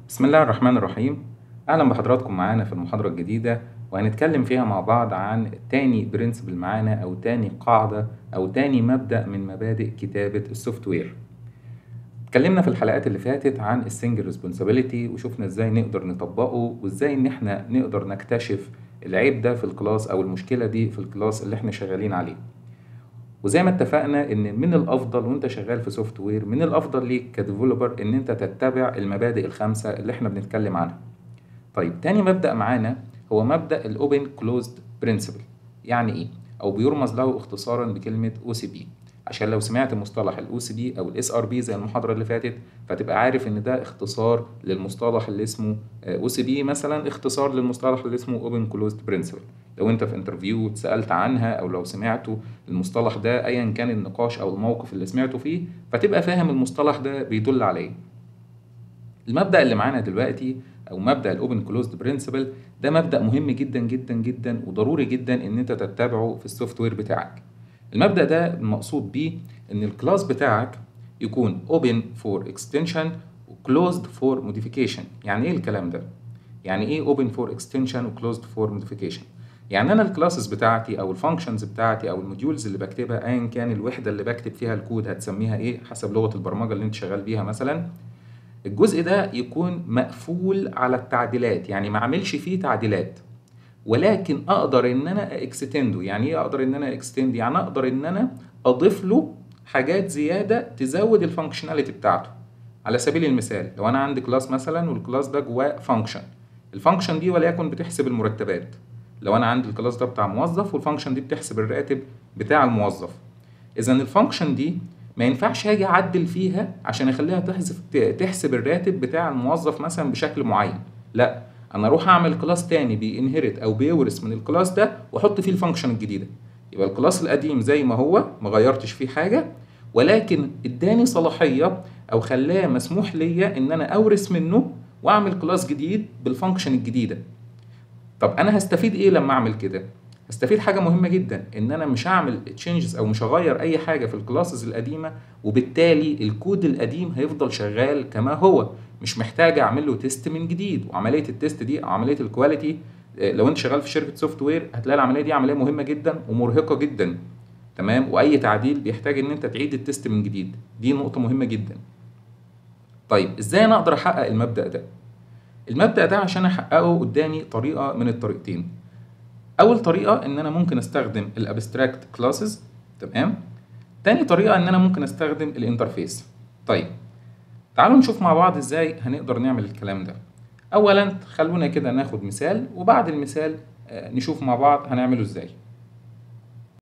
بسم الله الرحمن الرحيم أهلا بحضراتكم معانا في المحاضرة الجديدة وهنتكلم فيها مع بعض عن تاني برنسبل معانا أو تاني قاعدة أو تاني مبدأ من مبادئ كتابة السوفت وير اتكلمنا في الحلقات اللي فاتت عن السنجل ريسبونسابيلتي وشفنا ازاي نقدر نطبقه وازاي ان احنا نقدر نكتشف العيب ده في الكلاس او المشكلة دي في الكلاس اللي احنا شغالين عليه وزي ما اتفقنا ان من الافضل وانت شغال في سوفت وير من الافضل ليك كديفلوبر ان انت تتبع المبادئ الخمسه اللي احنا بنتكلم عنها طيب تاني مبدا معانا هو مبدا الاوبن كلوزد برنسبل يعني ايه او بيرمز له اختصارا بكلمه او سي بي عشان لو سمعت مصطلح الاو سي بي او الاس ار بي زي المحاضره اللي فاتت فتبقى عارف ان ده اختصار للمصطلح اللي اسمه او سي بي مثلا اختصار للمصطلح اللي اسمه اوبن كلوزد برنسبل لو انت في انترفيو اتسالت عنها او لو سمعتوا المصطلح ده ايا كان النقاش او الموقف اللي سمعته فيه فتبقى فاهم المصطلح ده بيدل على ايه المبدا اللي معانا دلوقتي او مبدا الاوبن كلوزد برنسبل ده مبدا مهم جدا جدا جدا وضروري جدا ان انت تتبعه في السوفت وير بتاعك المبدا ده المقصود بيه ان الكلاس بتاعك يكون open for extension و closed for modification يعني ايه الكلام ده يعني ايه open for extension و closed for modification يعني انا الكلاسز بتاعتي او الفانكشنز بتاعتي او الموديولز اللي بكتبها ايا كان الوحده اللي بكتب فيها الكود هتسميها ايه حسب لغه البرمجه اللي انت شغال بيها مثلا الجزء ده يكون مقفول على التعديلات يعني ما اعملش فيه تعديلات ولكن اقدر ان انا اكستنده يعني ايه اقدر ان انا اكستند يعني اقدر ان انا اضيف له حاجات زياده تزود الفانكشناليتي بتاعته على سبيل المثال لو انا عندي كلاس مثلا والكلاس ده جواه فانكشن الفانكشن دي وليكن بتحسب المرتبات لو انا عندي الكلاس ده بتاع موظف والفانكشن دي بتحسب الراتب بتاع الموظف اذا الفانكشن دي ما ينفعش اجي اعدل فيها عشان اخليها تحسب تحسب الراتب بتاع الموظف مثلا بشكل معين لا انا اروح اعمل كلاس تاني بينهرت او بيورث من الكلاس ده واحط فيه الفانكشن الجديده يبقى الكلاس القديم زي ما هو ما غيرتش فيه حاجه ولكن اداني صلاحيه او خلاه مسموح ليا ان انا اورث منه واعمل كلاس جديد بالفانكشن الجديده طب انا هستفيد ايه لما اعمل كده هستفيد حاجه مهمه جدا ان انا مش هعمل تشينجز او مش هغير اي حاجه في الكلاسز القديمه وبالتالي الكود القديم هيفضل شغال كما هو مش محتاج اعمل له تيست من جديد وعمليه التيست دي او عمليه الكواليتي لو انت شغال في شركه سوفت وير هتلاقي العمليه دي عمليه مهمه جدا ومرهقه جدا تمام واي تعديل بيحتاج ان انت تعيد التيست من جديد دي نقطه مهمه جدا طيب ازاي انا اقدر احقق المبدا ده المبدا ده عشان احققه قدامي طريقه من الطريقتين اول طريقه ان انا ممكن استخدم الابستراكت كلاسز تمام تاني طريقه ان انا ممكن استخدم الانترفيس طيب تعالوا نشوف مع بعض ازاي هنقدر نعمل الكلام ده اولا خلونا كده ناخد مثال وبعد المثال نشوف مع بعض هنعمله ازاي